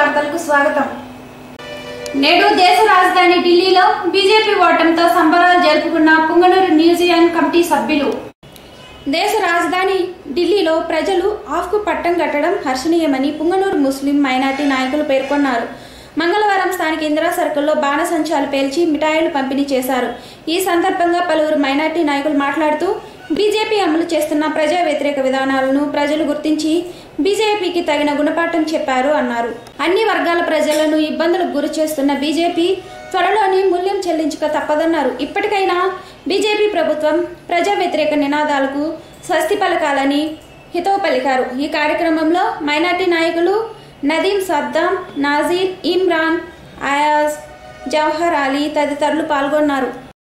వార్తలకు స్వాగతం నేడు దేశ రాజధాని ఢిల్లీలో బీజేపీ ఓటమితో సంబరాలు జరుపుకున్న పుంగనూరు న్యూజిలాండ్ కమిటీ సభ్యులు దేశ రాజధాని ఢిల్లీలో ప్రజలు ఆఫ్కు పట్టం కట్టడం హర్షణీయమని పుంగనూరు ముస్లిం మైనార్టీ నాయకులు పేర్కొన్నారు మంగళవారం స్థానిక ఇందిరా సర్కిల్లో బాణసంచాలు పేల్చి మిఠాయిలు పంపిణీ చేశారు ఈ సందర్భంగా పలువురు మైనార్టీ నాయకులు మాట్లాడుతూ బీజేపీ అమలు చేస్తున్న ప్రజా వ్యతిరేక విధానాలను ప్రజలు గుర్తించి బీజేపీకి తగిన గుణపాఠం చెప్పారు అన్నారు అన్ని వర్గాల ప్రజలను ఇబ్బందులకు గురి చేస్తున్న బీజేపీ త్వరలోనే మూల్యం చెల్లించక తప్పదన్నారు ఇప్పటికైనా బీజేపీ ప్రభుత్వం ప్రజా వ్యతిరేక నినాదాలకు స్వస్తి పలకాలని హితవు పలికారు ఈ కార్యక్రమంలో మైనార్టీ నాయకులు నదీం సద్దాం నాజీర్ ఇమ్రాన్ అయాజ్ జవహర్ అలీ తదితరులు పాల్గొన్నారు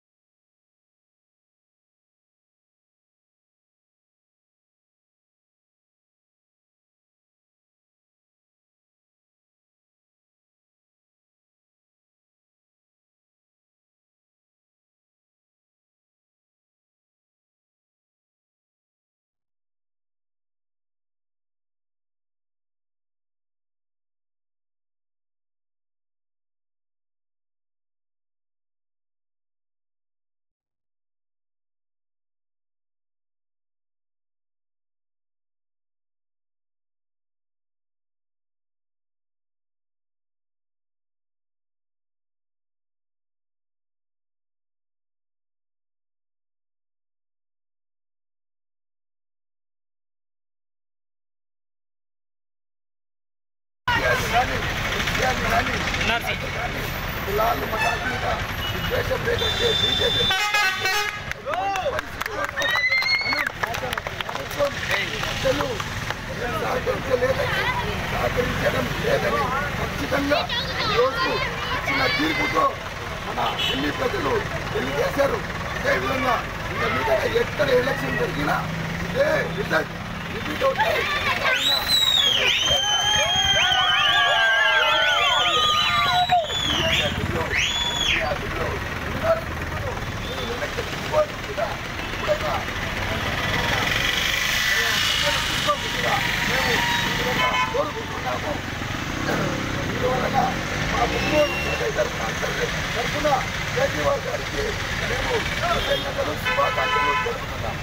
కులాలు మతాల మీద విద్వేషం లేదంటే బీజేపీ ప్రభుత్వం ప్రజలు సహకరించలేదని సహకరించడం లేదని ఖచ్చితంగా ఈరోజు ఇచ్చిన తీర్పుతో మన ఢిల్లీ ప్రజలు తెలియజేశారు ఇదే విధంగా ఇంకా మీద ఎక్కడ ఎలక్షన్ జరిగినా ఇదే రిజల్ట్ రిపీట్ అవుతాయి కావున తరఫున కేజ్రీవాల్ గారికి మేము కృతజ్ఞతలు శుభాకాంక్షలు తెలుపుతున్నాం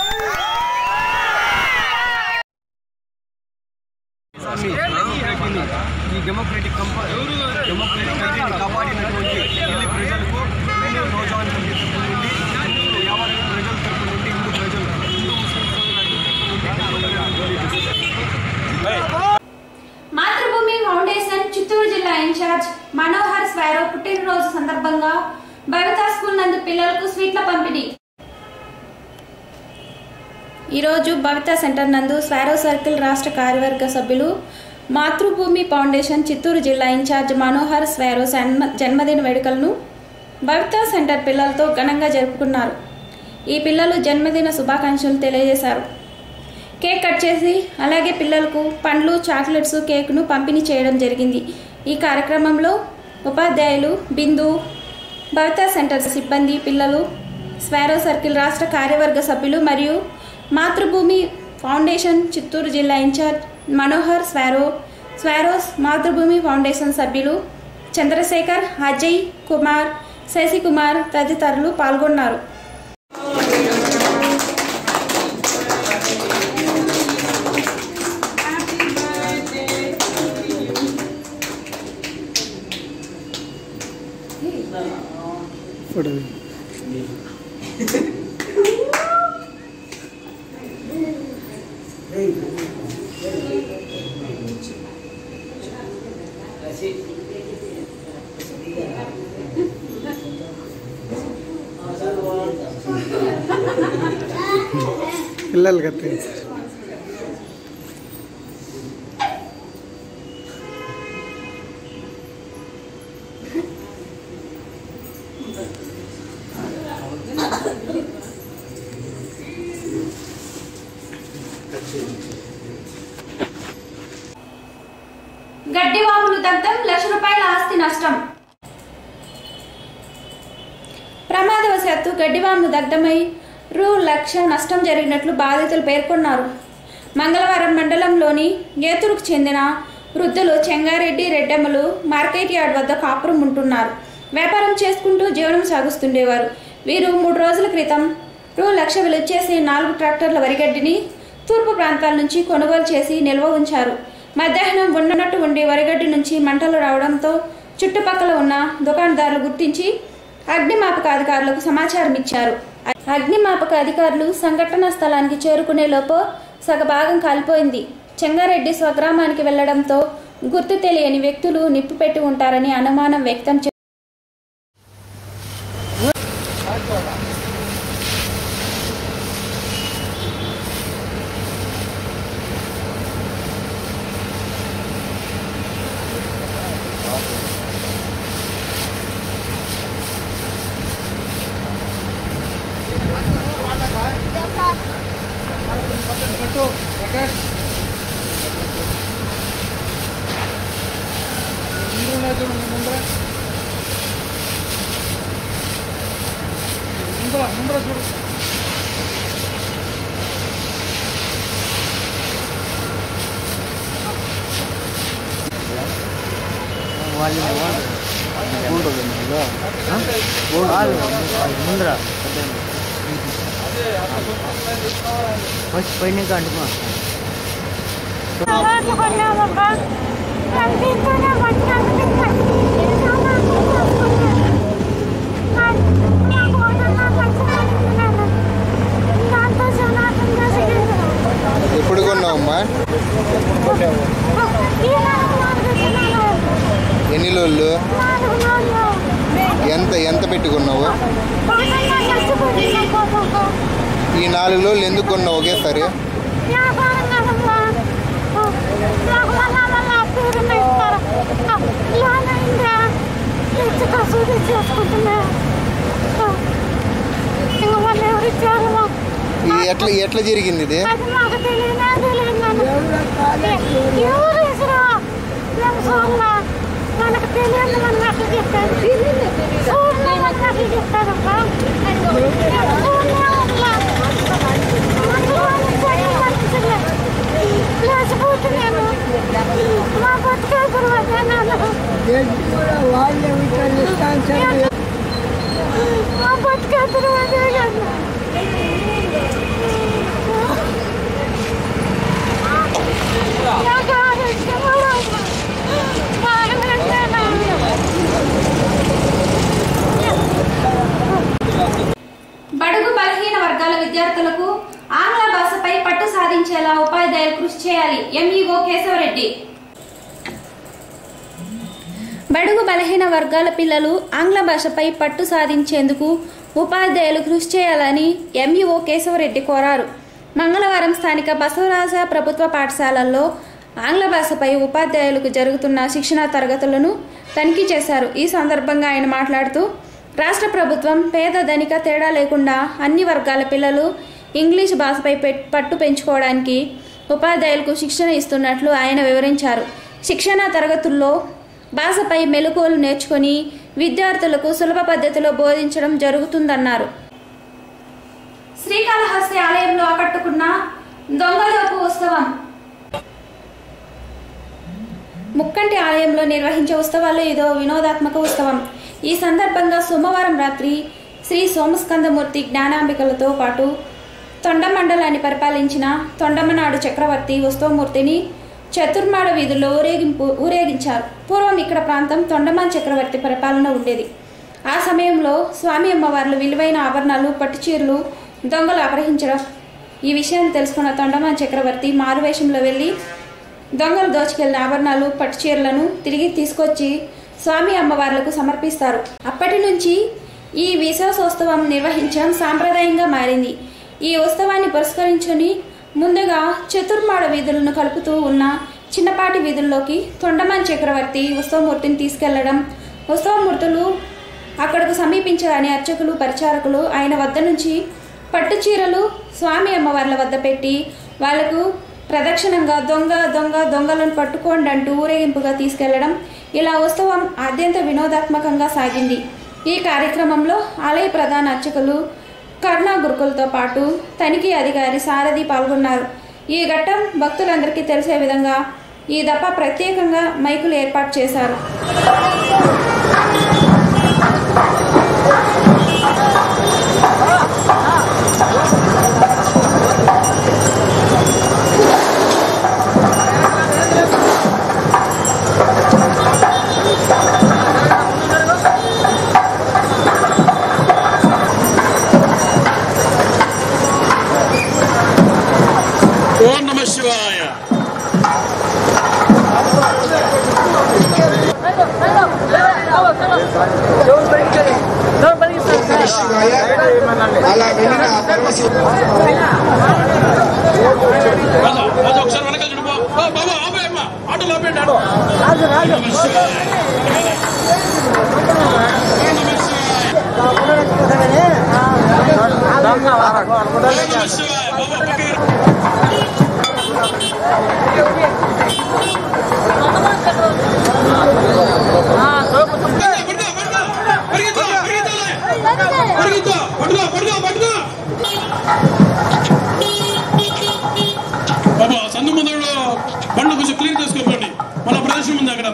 ఈ డెమోక్రటిక్ కంప డెమోక్రటిక్ కంట్రీని కాపాడినటువంటి ఢిల్లీ ప్రజలకు హిందూ నోజాన్ కమిటీ తరపు నుండి హిందూ యావత్ ప్రజల తరపు నుండి హిందూ ప్రజలు హిందూ ముస్లిం సోదరులందరి తరపు నుండి మాతృభూమి ఫౌండేషన్ చిత్తూరు జిల్లా ఇన్ఛార్జ్ మనోహర్ స్వారో పుట్టినరోజు సందర్భంగా భవితా స్కూల్ నందు పిల్లలకు స్వీట్ల పంపిణీ ఈరోజు భవితా సెంటర్ నందు స్వారో సర్కిల్ రాష్ట్ర కార్యవర్గ సభ్యులు మాతృభూమి ఫౌండేషన్ చిత్తూరు జిల్లా ఇన్ఛార్జ్ మనోహర్ స్వారో జన్మ జన్మదిన వేడుకలను భవితా సెంటర్ పిల్లలతో ఘనంగా జరుపుకున్నారు ఈ పిల్లలు జన్మదిన శుభాకాంక్షలు తెలియజేశారు కేక్ కట్ చేసి అలాగే పిల్లలకు పండ్లు చాక్లెట్స్ కేక్ను పంపిణీ చేయడం జరిగింది ఈ కార్యక్రమంలో ఉపాధ్యాయులు బిందు భవితా సెంటర్ సిబ్బంది పిల్లలు స్వారో సర్కిల్ రాష్ట్ర కార్యవర్గ సభ్యులు మరియు మాతృభూమి ఫౌండేషన్ చిత్తూరు జిల్లా ఇన్ఛార్జ్ మనోహర్ స్వారో స్వారోస్ మాతృభూమి ఫౌండేషన్ సభ్యులు చంద్రశేఖర్ అజయ్ కుమార్ శశికుమార్ తదితరులు పాల్గొన్నారు పిల్లలు కత్తి గడ్డివాములు దగ్ధం లక్ష రూపాయల ఆస్తి నష్టం ప్రమాదవశాత్తు గడ్డివాములు దగ్ధమై రూ లక్ష నష్టం జరిగినట్లు బాధితులు పేర్కొన్నారు మంగళవారం మండలంలోని ఏతురుకు చెందిన వృద్ధులు చెంగారెడ్డి రెడ్డమ్మలు మార్కెట్ యార్డ్ వద్ద కాపురం ఉంటున్నారు వ్యాపారం చేసుకుంటూ జీవనం సాగిస్తుండేవారు వీరు మూడు రోజుల క్రితం రూ లక్ష విలువ చేసి నాలుగు ట్రాక్టర్ల వరిగడ్డిని తూర్పు ప్రాంతాల నుంచి కొనుగోలు చేసి నిల్వ ఉంచారు మధ్యాహ్నం ఉన్నట్టు ఉండి వరిగడ్డి నుంచి మంటలు రావడంతో చుట్టుపక్కల ఉన్న దుకాణదారులు గుర్తించి అగ్నిమాపక అధికారులకు సమాచారం ఇచ్చారు అగ్నిమాపక అధికారులు సంఘటనా స్థలానికి చేరుకునే లోపు సగభాగం కాలిపోయింది చెంగారెడ్డి స్వగ్రామానికి వెళ్లడంతో గుర్తు తెలియని వ్యక్తులు నిప్పు పెట్టి ఉంటారని అనుమానం వ్యక్తం చే ముందర వచ్చి పోయినాక అంటున్నా ఎప్పుడు కొన్నావమ్మా ఎన్ని లోళ్ళు ఎంత ఎంత పెట్టుకున్నావు ఈ నాలుగు లోళ్ళు ఎందుకు కొన్నావు ఒకేసారి చేసుకుంటున్నా ఇంకా వాళ్ళు ఎవరు ఇచ్చారు ఇది ఎట్లా ఎట్లా జరిగింది ఇది అది మాకు తెలియనే తెలియదు నాన్న. ఎవరు ఇసురా మేము చూడలా మనకు తెలియదు మన నాకు చెప్పారు చూడలే మన నాకు చెప్పారు లేచిపోతున్నాను మా బతుకే తర్వాత మా బతుకే తర్వాత బడుగు బలహీన వర్గాల విద్యార్థులకు ఆంగ్ల భాషపై పట్టు సాధించేలా ఉపాధ్యాయులు కృషి చేయాలి ఎంఈఓ కేశవరెడ్డి బడుగు బలహీన వర్గాల పిల్లలు ఆంగ్ల భాషపై పట్టు సాధించేందుకు ఉపాధ్యాయులు కృషి చేయాలని ఎంఈఓ కేశవరెడ్డి కోరారు మంగళవారం స్థానిక బసవరాజ ప్రభుత్వ పాఠశాలల్లో ఆంగ్ల భాషపై ఉపాధ్యాయులకు జరుగుతున్న శిక్షణా తరగతులను తనిఖీ చేశారు ఈ సందర్భంగా ఆయన మాట్లాడుతూ రాష్ట్ర ప్రభుత్వం పేద ధనిక తేడా లేకుండా అన్ని వర్గాల పిల్లలు ఇంగ్లీష్ భాషపై పెట్- పట్టు పెంచుకోవడానికి ఉపాధ్యాయులకు శిక్షణ ఇస్తున్నట్లు ఆయన వివరించారు శిక్షణా తరగతుల్లో భాషపై మెలకువలు నేర్చుకొని విద్యార్థులకు సులభ పద్ధతిలో బోధించడం జరుగుతుందన్నారు శ్రీకాళహస్తి ఆలయంలో ఆకట్టుకున్న దొంగలోపు ఉత్సవం ముక్కంటి ఆలయంలో నిర్వహించే ఉత్సవాల్లో ఇదో వినోదాత్మక ఉత్సవం ఈ సందర్భంగా సోమవారం రాత్రి శ్రీ సోమస్కందమూర్తి జ్ఞానాంబికలతో పాటు తొండ మండలాన్ని పరిపాలించిన తొండమనాడు చక్రవర్తి ఉత్సవమూర్తిని చతుర్మాడ వీధుల్లో ఊరేగింపు ఊరేగించారు పూర్వం ఇక్కడ ప్రాంతం తొండమాన్ చక్రవర్తి పరిపాలన ఉండేది ఆ సమయంలో స్వామి అమ్మవార్లు విలువైన ఆభరణాలు పట్టుచీరలు దొంగలు అపహరించడం ఈ విషయాన్ని తెలుసుకున్న తొండమాన్ చక్రవర్తి మారువేషంలో వెళ్ళి దొంగలు దోచుకెళ్లిన ఆభరణాలు పట్టుచీరలను తిరిగి తీసుకొచ్చి స్వామి అమ్మవార్లకు సమర్పిస్తారు అప్పటి నుంచి ఈ విశ్వాసోత్సవం నిర్వహించడం సాంప్రదాయంగా మారింది ఈ ఉత్సవాన్ని పురస్కరించుని ముందుగా చతుర్మాడ వీధులను కలుపుతూ ఉన్న చిన్నపాటి వీధుల్లోకి తొండమాన్ చక్రవర్తి ఉత్సవమూర్తిని తీసుకెళ్లడం ఉత్సవమూర్తులు అక్కడకు సమీపించగానే అర్చకులు పరిచారకులు ఆయన వద్ద నుంచి పట్టు చీరలు స్వామి అమ్మవార్ల వద్ద పెట్టి వాళ్లకు ప్రదక్షిణంగా దొంగ దొంగ దొంగలను పట్టుకోండి అంటూ ఊరేగింపుగా తీసుకెళ్లడం ఇలా ఉత్సవం అత్యంత వినోదాత్మకంగా సాగింది ఈ కార్యక్రమంలో ఆలయ ప్రధాన అర్చకులు కరుణా గురుకులతో పాటు తనిఖీ అధికారి సారథి పాల్గొన్నారు ఈ ఘట్టం భక్తులందరికీ తెలిసే విధంగా ఈ దఫా ప్రత్యేకంగా మైకులు ఏర్పాటు చేశారు ఓం నమ శివాయ శివాయ అలా వెళ్ళిన ఆ పరమశివ రాజా రాజా ఒకసారి వెనకాల చూడు బా. ఓ, బాబా ఆపే అమ్మా ఆటోలో ఆపేయండి ఆటో నమ శివాయ. ఓం నమ శివాయ. ఓం నమ శివాయ. బాబా పక్కకి రా. పట్టుకో, పట్టుకో, పట్టుకో. పరిగెత్తు, పరిగెత్తాలి. పరిగెత్తు. పట్టుకో, పట్టుకో, పట్టుకో. బాబా సందు ముందు బండ్లు కొంచెం క్లీన్ చేసుకోకండి మన ప్రదేశం ఉంది అక్కడ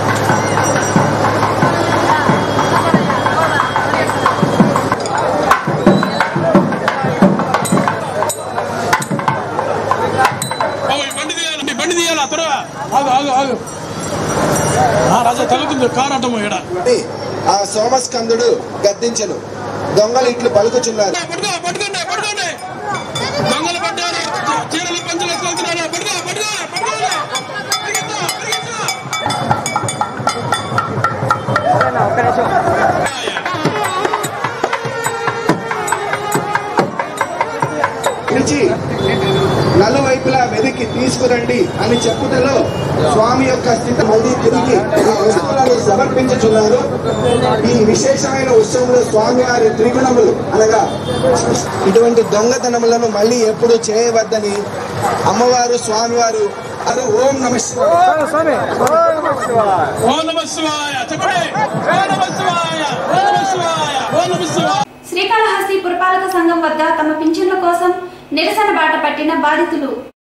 బాబా, ఈ బండి తీయాలండి బండి తీయాలా త్వరగా ఆగు ఆగు ఆగు ఆ, రాజా తగ్గుతుంది కారు అడ్డము ఇక్కడ ఆ సోమస్కందుడు గద్దించను దొంగలు ఇట్లు పలుకుచున్నారు పట్టుకో పట్టుకోండి పట్టుకోండి దొంగలు పడ్డారు చీరలు పంచలు ఎత్తుకెళ్తున్నారు పట్టుకో పట్టుకో పట్టుకోండి పరిగెత్తు, పరిగెత్తు. పిలిచి నలువైపులా వెతికి తీసుకురండి అని చెప్పుటలో స్వామి యొక్క స్థితి మళ్ళీ తిరిగి ఆ వస్తువులను సమర్పించుచున్నారు ఈ విశేషమైన ఉత్సవంలో స్వామి వారి త్రిగుణములు అనగా ఇటువంటి దొంగతనములను మళ్ళీ ఎప్పుడు చేయవద్దని అమ్మవారు స్వామివారు అది ఓం నమ శివాయ ఓ నమ శివాయ చెప్పండి ఓ నమ శివాయ ఓ నమ శివాయ ఓ నమ శివాయ శ్రీకాళహస్తి పురపాలక సంఘం వద్ద తమ పింఛన్ల కోసం నిరసన బాట పట్టిన బాధితులు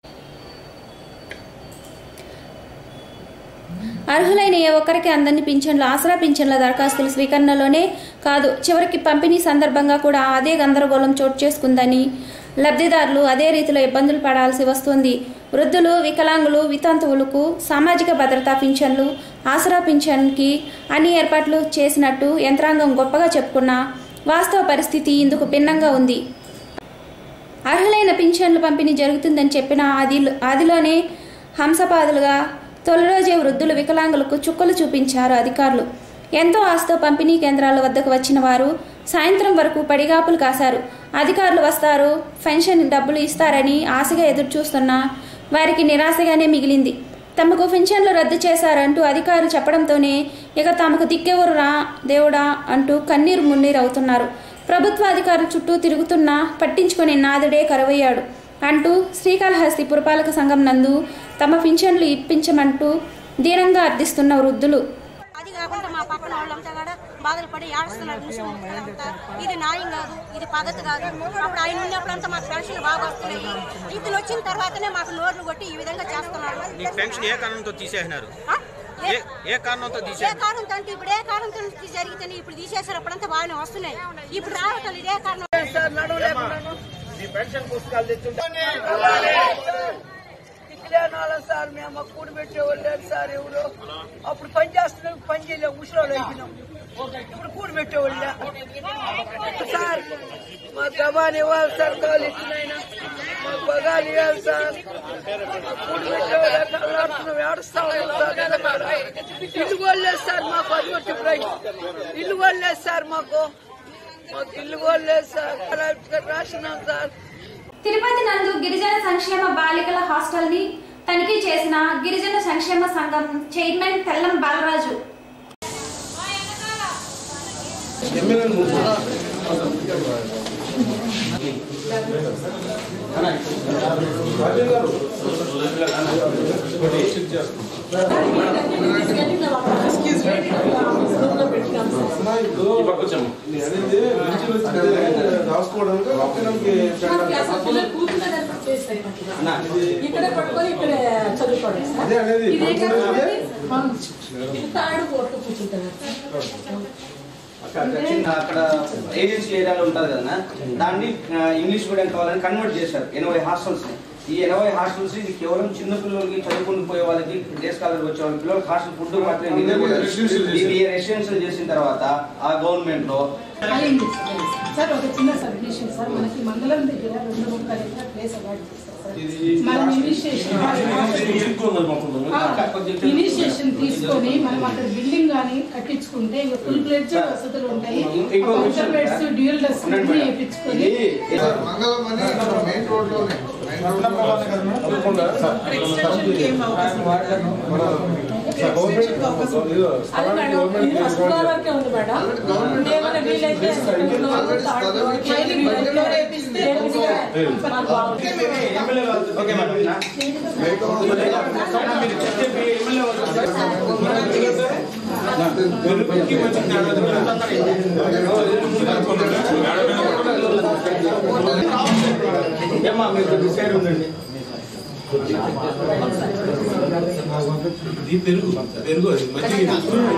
అర్హులైన ఏ ఒక్కరికి అందని పింఛన్లు ఆసరా పింఛన్ల దరఖాస్తులు స్వీకరణలోనే కాదు చివరికి పంపిణీ సందర్భంగా కూడా అదే గందరగోళం చోటు చేసుకుందని లబ్ధిదారులు అదే రీతిలో ఇబ్బందులు పడాల్సి వస్తుంది వృద్ధులు వికలాంగులు వితంతువులకు సామాజిక భద్రతా పింఛన్లు ఆసరా పింఛన్కి అన్ని ఏర్పాట్లు చేసినట్టు యంత్రాంగం గొప్పగా చెప్పుకున్న వాస్తవ పరిస్థితి ఇందుకు భిన్నంగా ఉంది అర్హులైన పింఛన్లు పంపిణీ జరుగుతుందని చెప్పిన ఆది ఆదిలోనే హంసపాదులుగా తొలి రోజే వృద్ధులు వికలాంగులకు చుక్కలు చూపించారు అధికారులు ఎంతో ఆశతో పంపిణీ కేంద్రాల వద్దకు వచ్చిన వారు సాయంత్రం వరకు పడిగాపులు కాశారు అధికారులు వస్తారు పెన్షన్ డబ్బులు ఇస్తారని ఆశగా ఎదురు చూస్తున్నా వారికి నిరాశగానే మిగిలింది తమకు పెన్షన్లు రద్దు చేశారంటూ అధికారులు చెప్పడంతోనే ఇక తమకు దిక్కెవరు రా దేవుడా అంటూ కన్నీరు మున్నీరు అవుతున్నారు ప్రభుత్వ అధికారులు చుట్టూ తిరుగుతున్నా పట్టించుకునే నాదుడే కరువయ్యాడు అంటూ శ్రీకాళహస్తి పురపాలక సంఘం నందు తమ పింఛన్లు ఇప్పించమంటూ దీనంగా అర్థిస్తున్న వృద్ధులు అది కాకుండా మా పక్కన వాళ్ళంతా కూడా బాధలు పడి ఏడుస్తున్నారు ముస్లిం అంతా ఇది న్యాయం కాదు ఇది పద్ధతి కాదు అప్పుడు ఆయన ఉన్నప్పుడంతా మాకు పెన్షన్లు బాగా వస్తున్నాయి ఇతను వచ్చిన తర్వాతనే మాకు నోర్లు కొట్టి ఈ విధంగా చేస్తున్నారు నీకు పెన్షన్ ఏ కారణంతో తీసేసినారు ఆ? ఏ ఏ ఏ కారణంతో ఏ తీసేసినారు కారణంతో అంటే ఇప్పుడు ఏ కారణంతో జరిగితే ఇప్పుడు తీసేసారు అప్పుడంతా బాగానే వస్తున్నాయి ఇప్పుడు రావటం ఇదే కారణం ఇట్లేనాళ్ళం సార్ మేము మాకు కూడి పెట్టేవాళ్ళు లేదు సార్ ఎవరు అప్పుడు పని చేస్తున్నాం పని చేయలేము ముసలోళ్ళు అయిపోయినాం ఇప్పుడు కూడి పెట్టేవాళ్ళు సార్ మా గబాన్ ఇవ్వాలి సార్ కాలు ఇచ్చినైనా మా బగాలు ఇవ్వాలి సార్ మా కూడి పెట్టేవాళ్ళు కళ్ళాడుతున్నాం ఏడుస్తా ఉన్నాం సార్ ఇళ్ళకాడ. ఇల్లు కూడా లేదు సార్ మాకు అది ఒకటి ప్రశ్న ఇల్లు కూడా లేదు సార్ మాకు మాకు ఇల్లు కూడా లేదు సార్ రాసినాం సార్ తిరుపతి నందు గిరిజన సంక్షేమ బాలికల హాస్టల్ ని తనిఖీ చేసిన గిరిజన సంక్షేమ సంఘం చైర్మన్ తెల్లం బాలరాజు రాసుకోవడానికి అయినట్టుగా ఇక్కడే పడుకొని ఇక్కడే చదువుకోవడం సార్ అదే అనేది. ఇది ఏంటంటే పడుకునేది? అవును. ఇది తాడు కొట్టు కూర్చుంటారు అక్కడ చిన్న అక్కడ ఏజెన్సీ ఏరియాలో ఉంటుంది కదా దాన్ని ఆ, ఇంగ్లీష్ మీడియం కావాలని కన్వర్ట్ చేశారు ఎనభై హాస్టల్స్ ఈ ఎనభై హాస్టల్స్ ఇది కేవలం చిన్న పిల్లలకి చదువుకుని పోయే వాళ్ళకి డే స్కాలర్ వచ్చే వాళ్ళకి పిల్లలకి హాస్టల్ ఫుడ్ మాత్రమే అదే కూడా residential చేశారు. ఇది రెసిడెన్షియల్ చేసిన తర్వాత ఆ గవర్నమెంట్ లో అయింది సార్ ఒక చిన్న సబ్మిషన్ సార్ మనకి మంగళం దగ్గర రెండు ముక్కలు ఎకరా ప్లేస్ అవార్డు చేస్తారు సార్ మనం ఇనిషియేషన్ ఇనిషియేషన్ తీసుకొని మనం అక్కడ బిల్డింగ్ కానీ కట్టించుకుంటే ఇంకా ఫుల్ ప్లేట్ వసతులు ఉంటాయి ఇంకో విషయం ఇంటర్మీడియట్స్ సార్. డ్యూయల్ డెస్క్ ఉండండి మేడం. వేయించుకొని ఇది మంగళం అని మెయిన్ రోడ్లోనే అది మేడం ఇది ఫస్ట్ ఫ్లోర్ వరకే ఉంది మేడం ఏమైనా వీలైతే సెకండ్ ఫ్లోర్ థర్డ్ ఫ్లోర్ పైన వీలైతే రేపిస్తే మనకు బాగుంటుంది ఓకే మేడం ఏమ్మా మీరు కొద్దిగా సైడ్ ఉండండి ఇది పెరుగు పెరుగు అది మజ్జిగ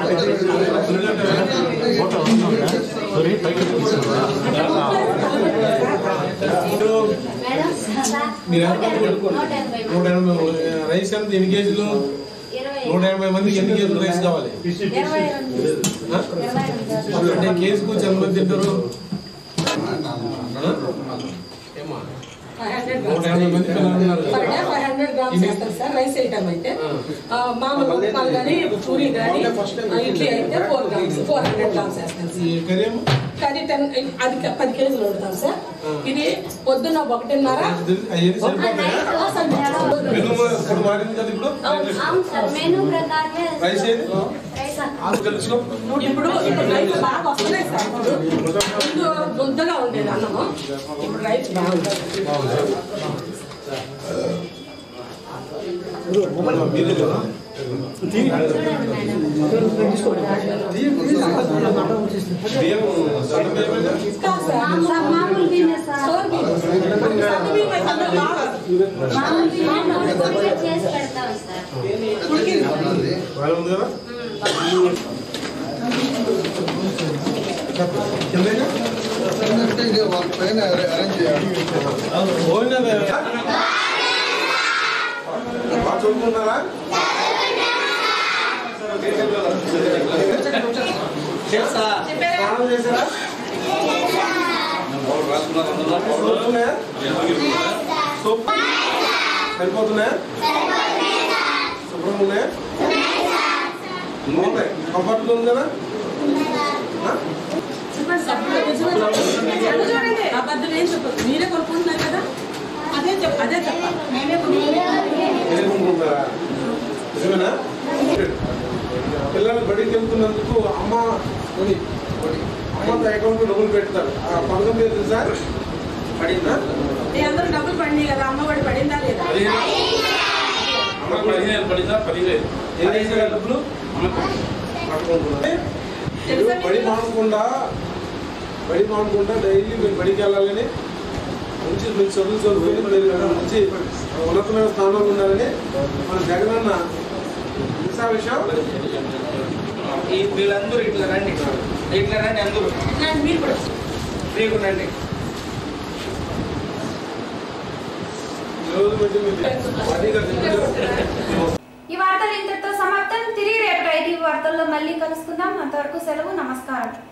ఇప్పుడు మీరు ఎంత నూట ఎనభై రైస్ ఎంత ఎన్ని కేజీలు నూట ఎనభై మందికి ఎన్ని కేజీలు రైస్ కావాలి ఆ? అంటే కేజీకి వచ్చి ఎంతమంది తింటారు ఏమా నూట ఎనభై మంది పిల్లలు ఉన్నారు per day five hundred grams వేస్తారు సార్ రైస్ ఐటమ్ అయితే ఆ, మామూలు ఉప్మాలు కానీ పూరి కానీ ఇడ్లీ అయితే four grams four hundred grams వేస్తాం సార్ ఈ కర్రీ ఏమో కర్రీ టెన్ అది క- పది కేజీలు వండుతాం సార్ ఇది పొద్దున్న ఒకటిన్నర అవన్నీ సరిపోతాయా ఆ, సార్, మెను ఇప్పుడు మారింది కదా ఇప్పుడు అవును సార్ మెనూ ప్రకారమే రైస్ ఏది రైస్ ఆకు తెలుసుకో ఇప్పుడు ఇప్పుడు రైస్ బాగా వస్తున్నాయి సార్ ఇప్పుడు ముందు ముద్దగా ఉండేది అన్నము ఇప్పుడు రైస్ బాగుంటుంది మీరే కదా బియ్యం సన్న బియ్యమేనా? కాదు సార్ మామూలు బియ్యమే సార్ సోర్ బియ్యం. సన్న బియ్యం అయితే అందరూ బాగా మామూలు బియ్యం ఉడకబెట్టి చేసి పెడతాం సార్ ఉడికింది బాగా ఉంది కదా కిందేగా? అంటే ఇది వాళ్ళ పైన అరేంజ్ చేయాలి భోజనాలు బాగా చదువుకున్నారా స్నానం చేశారా సరిపోతున్నాయా? సోప్ సరిపోతున్నాయా శుభ్రంగా ఉన్నాయా బాగున్నాయి కంఫర్టబుల్ ఉంది కదా ఆ? చూడండి అబద్ధం ఏం చెప్పదు మీరే కొనుక్కుంటున్నారు కదా అదే చెప్ప అదే చెప్పాలి మేమే కొనుక్కుంటున్నాం మీరే కొనుక్కుంటారా నిజమేనా పిల్లలు బడికి వెళ్తున్నందుకు అమ్మ కొని అమ్మ అకౌంట్ డబ్బులు పెడతారు ఆ పథకం పేరు తెలుసా పడిందా మీ అందరూ డబ్బులు పడినాయి కదా అమ్మఒడి పడిందా లేదా అమ్మ పదిహేను పడిందా పదిహేను ఏం చేశారు ఆ డబ్బులు పట్టుకుంటున్నారు మీరు బడి మానకుండా బడి మానకుండా డైలీ మీరు బడికి వెళ్ళాలని మంచి మీరు చదువు చదువుకొని మీరు మంచి ఉన్నతమైన స్థానంలో ఉండాలని మన జగనన్న తెలుసా విషయం ఈ వీళ్ళందరూ ఇట్లా రండి ఇట్లా రండి అందరూ ఇట్లాంటి మీరు కూడా ఫ్రీగా రండి ఈ రోజు పెట్టి మీరు అడిగా ఈ వార్తలు ఇంతటితో సమాప్తం తిరిగి రేపటి ఐటీ వార్తల్లో మళ్ళీ కలుసుకుందాం అంతవరకు సెలవు నమస్కారం